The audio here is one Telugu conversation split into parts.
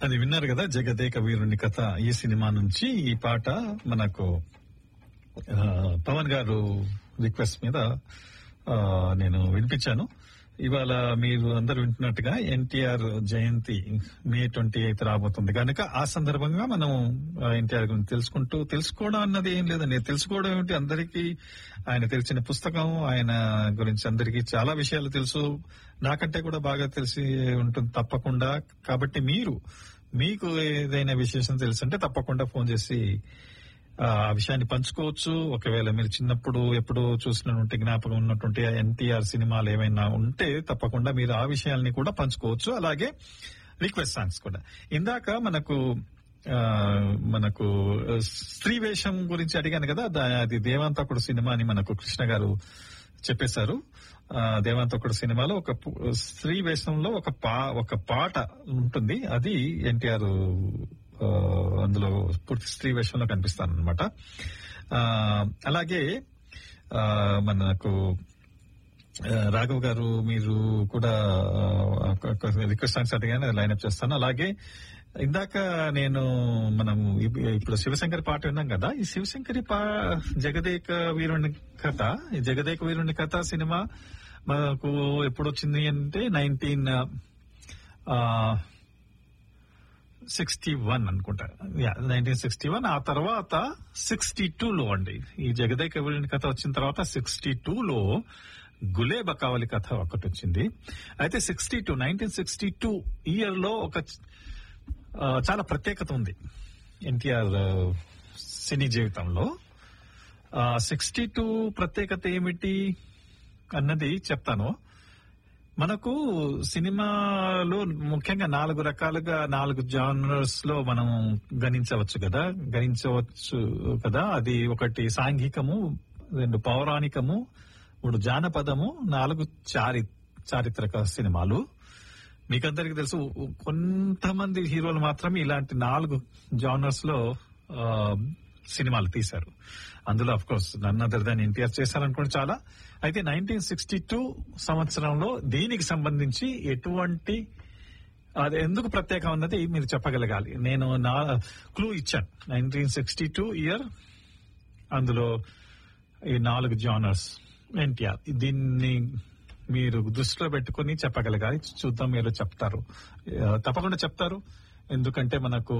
అది విన్నారు కదా జగదేక వీరుని కథ ఈ సినిమా నుంచి ఈ పాట మనకు ఆ, పవన్ గారు రిక్వెస్ట్ మీద ఆ, నేను వినిపించాను ఇవాళ మీరు అందరు వింటున్నట్టుగా NTR Jayanti May twenty eighth రాబోతుంది కనుక ఆ సందర్భంగా మనం ఎన్టీఆర్ గురించి తెలుసుకుంటూ తెలుసుకోవడం అన్నది ఏం లేదండి తెలుసుకోవడం ఏమిటి అందరికీ ఆయన తెలిసిన పుస్తకం ఆయన గురించి అందరికీ చాలా విషయాలు తెలుసు నాకంటే కూడా బాగా తెలిసి ఉంటుంది తప్పకుండా కాబట్టి మీరు మీకు ఏదైనా విశేషం తెలుసుంటే తప్పకుండా ఫోన్ చేసి ఆ విషయాన్ని పంచుకోవచ్చు ఒకవేళ మీరు చిన్నప్పుడు ఎప్పుడు చూసినటువంటి జ్ఞాపకం ఉన్నటువంటి ఎన్టీఆర్ సినిమాలు ఏమైనా ఉంటే తప్పకుండా మీరు ఆ విషయాల్ని కూడా పంచుకోవచ్చు అలాగే రిక్వెస్ట్ సాంగ్స్ కూడా ఇందాక మనకు ఆ, మనకు ఆ, స్త్రీ వేషం గురించి అడిగాను కదా దా- అది దేవాంతకుడు సినిమా అని మనకు కృష్ణ గారు చెప్పేశారు ఆ, దేవాంతకుడు సినిమాలో ఒక పు- స్త్రీ వేషంలో ఒక పా ఒక పాట ఉంటుంది అది ఎన్టీఆర్ ఆ, అందులో పూర్తి స్త్రీ వేషంలో కనిపిస్తాను అనమాట అలాగే ఆ, మనకు ఆ, రాఘవ్ గారు మీరు కూడా రిక్వెస్ట్ సాంగ్స్ అడిగానే లైన్అప్ చేస్తాను అలాగే ఇందాక నేను మనం ఇప్- ఇప్పుడు శివశంకరి పాట విన్నాం కదా ఈ శివశంకరి పా జగదేక వీరుని కథ ఈ జగదేక వీరుని కథ సినిమా మనకు ఎప్పుడు వచ్చింది అంటే నైన్టీన్ సిక్స్టీ వన్ అనుకుంటా నైన్టీన్ సిక్స్టీ వన్ ఆ తర్వాత సిక్స్టీ లో అండి ఈ జగదేక వీరుని కథ వచ్చిన తర్వాత సిక్స్టీ లో గులేబ కావలి కథ ఒకటి వచ్చింది అయితే sixty two nineteen sixty two year లో ఒక ఆ, చాలా ప్రత్యేకత ఉంది ఎన్టీఆర్ సినీ జీవితంలో సిక్స్టీ టూ ప్రత్యేకత ఏమిటి అన్నది చెప్తాను మనకు సినిమాలో ముఖ్యంగా నాలుగు రకాలుగా నాలుగు జానర్స్ లో మనం గణించవచ్చు కదా గణించవచ్చు కదా అది ఒకటి సాంఘికము రెండు పౌరాణికము మూడు జానపదము నాలుగు చారి చారిత్రక సినిమాలు మీకందరికి తెలుసు కొంతమంది హీరోలు మాత్రమే ఇలాంటి నాలుగు జానర్స్ లో ఆ, సినిమాలు తీశారు అందులో of course none other than NTR చేశారనుకోండి చాలా అయితే నైన్టీన్ సిక్స్టీ టూ సంవత్సరంలో దీనికి సంబంధించి ఎటువంటి అది ఎందుకు ప్రత్యేకం అన్నది మీరు చెప్పగలగాలి నేను నా క్లూ ఇచ్చాను నైన్టీన్ సిక్స్టీ టూ ఇయర్ అందులో ఈ నాలుగు జానర్స్ ఎన్టీఆర్ దీన్ని మీరు దృష్టిలో పెట్టుకుని చెప్పగలగాలి చూద్దాం మీరు చెప్తారు ఆ, తప్పకుండా చెప్తారు ఎందుకంటే మనకు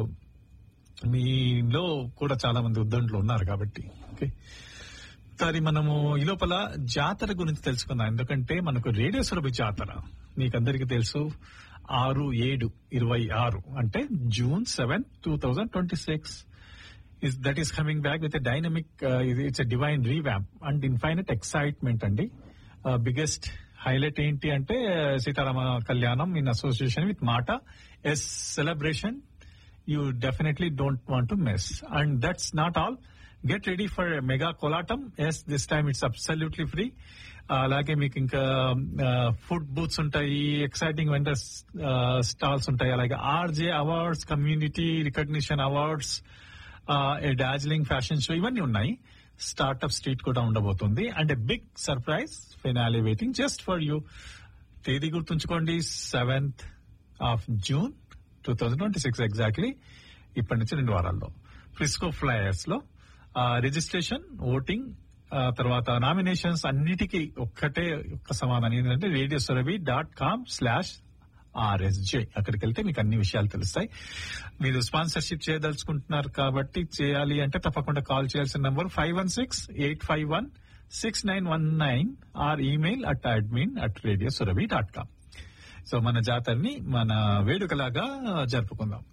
మీలో కూడా చాలా మంది ఉద్దండ్లు ఉన్నారు కాబట్టి ఓకే సరే మనము ఈ లోపల జాతర గురించి తెలుసుకుందాం ఎందుకంటే మనకు రేడియో సురభి జాతర మీకందరికీ తెలుసు ఆరు ఏడు ఇరవై ఆరు అంటే June seven two thousand twenty six is that is coming back with a dynamic uh, it's a divine revamp and infinite excitement అండి బిగ్గెస్ట్ హైలైట్ ఏంటి అంటే Sitarama Kalyanam in association with MATA as celebration you definitely don't want to miss and that's not all get ready for mega Kolatam as this time it's absolutely free అలాగే మీకు ఇంకా ఫుడ్ బూత్స్ ఉంటాయి ఎక్సైటింగ్ వెండర్స్ స్టాల్స్ ఉంటాయి అలాగే RJ awards community recognition awards a Darjeeling fashion show ఇవన్నీ ఉన్నాయి స్టార్ట్అప్ స్ట్రీట్ కూడా ఉండబోతుంది and a big surprise finale waiting just for you తేదీ గుర్తుంచుకోండి seventh of June two thousand twenty six exactly ఇప్పటి నుంచి రెండు వారాల్లో ఫ్రిస్కో ఫ్లయర్స్ లో రిజిస్ట్రేషన్ ఓటింగ్ తర్వాత నామినేషన్స్ అన్నిటికీ ఒక్కటే ఒక్క సమాధానం ఏంటంటే radio Surabhi dot com slash RSJ అక్కడికి వెళ్తే మీకు అన్ని విషయాలు తెలుస్తాయి మీరు స్పాన్సర్షిప్ చేయదలుచుకుంటున్నారు కాబట్టి చేయాలి అంటే తప్పకుండా కాల్ చేయాల్సిన number five one six eight five one six nine one nine or email at admin at radio Surabhi dot com so మన జాతరని మన వేడుకలాగా జరుపుకుందాం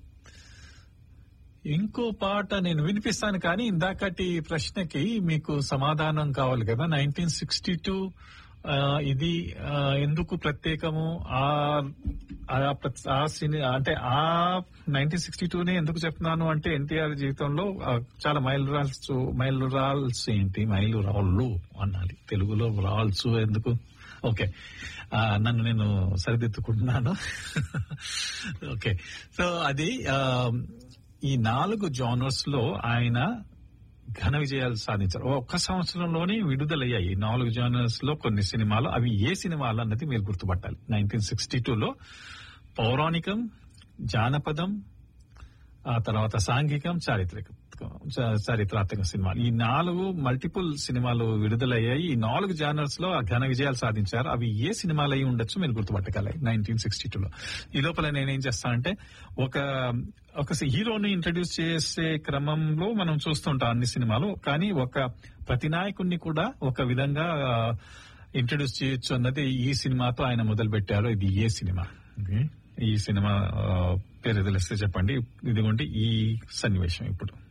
ఇంకో పాట నేను వినిపిస్తాను కానీ ఇందాకటి ప్రశ్నకి మీకు సమాధానం కావాలి కదా నైన్టీన్ సిక్స్టీ టూ ఇది ఆ, ఎందుకు ప్రత్యేకము ఆ ఆ ప్ర- ఆ సినీ అంటే ఆ నైన్టీన్ సిక్స్టీ టూనే ఎందుకు చెప్తున్నాను అంటే ఎన్టీఆర్ జీవితంలో ఆ, చాలా మైల్ రాల్స్ మైల్ రాల్స్ ఏంటి మైలు రాళ్ళు అనాలి తెలుగులో రాల్స్ ఎందుకు ఓకే ఆ, నన్ను నేను సరిదిద్దుకుంటున్నాను ఓకే సో అది ఆ, ఈ నాలుగు జానర్స్ లో ఆయన ఘన విజయాలు సాధించారు ఒక్క సంవత్సరంలోనే విడుదలయ్యాయి ఈ నాలుగు జానర్స్ లో కొన్ని సినిమాలు అవి ఏ సినిమాలు అన్నది మీరు గుర్తుపట్టాలి నైన్టీన్ సిక్స్టీ లో పౌరాణికం జానపదం ఆ తర్వాత సాంఘికం చారిత్రక చ- చారిత్రాత్మక సినిమాలు ఈ నాలుగు మల్టిపుల్ సినిమాలు విడుదలయ్యాయి ఈ నాలుగు జానర్స్ లో ఆ ఘన విజయాలు సాధించారు అవి ఏ సినిమాలు అయి ఉండొచ్చు మీరు గుర్తుపట్టగలరు నైన్టీన్ సిక్స్టీ టూ లో ఈ లోపల నేనేం చేస్తానంటే ఒక ఒక హీరోని ఇంట్రడ్యూస్ చేసే క్రమంలో మనం చూస్తుంటాం అన్ని సినిమాలు కానీ ఒక ప్రతి నాయకుడిని కూడా ఒక విధంగా ఇంట్రడ్యూస్ చేయొచ్చు అన్నది ఈ సినిమాతో ఆయన మొదలు పెట్టారు ఇది ఏ సినిమా ఓకే? ఈ సినిమా ఆ, పేరు తెలిస్తే చెప్పండి ఇదిగోండి ఈ సన్నివేశం ఇప్పుడు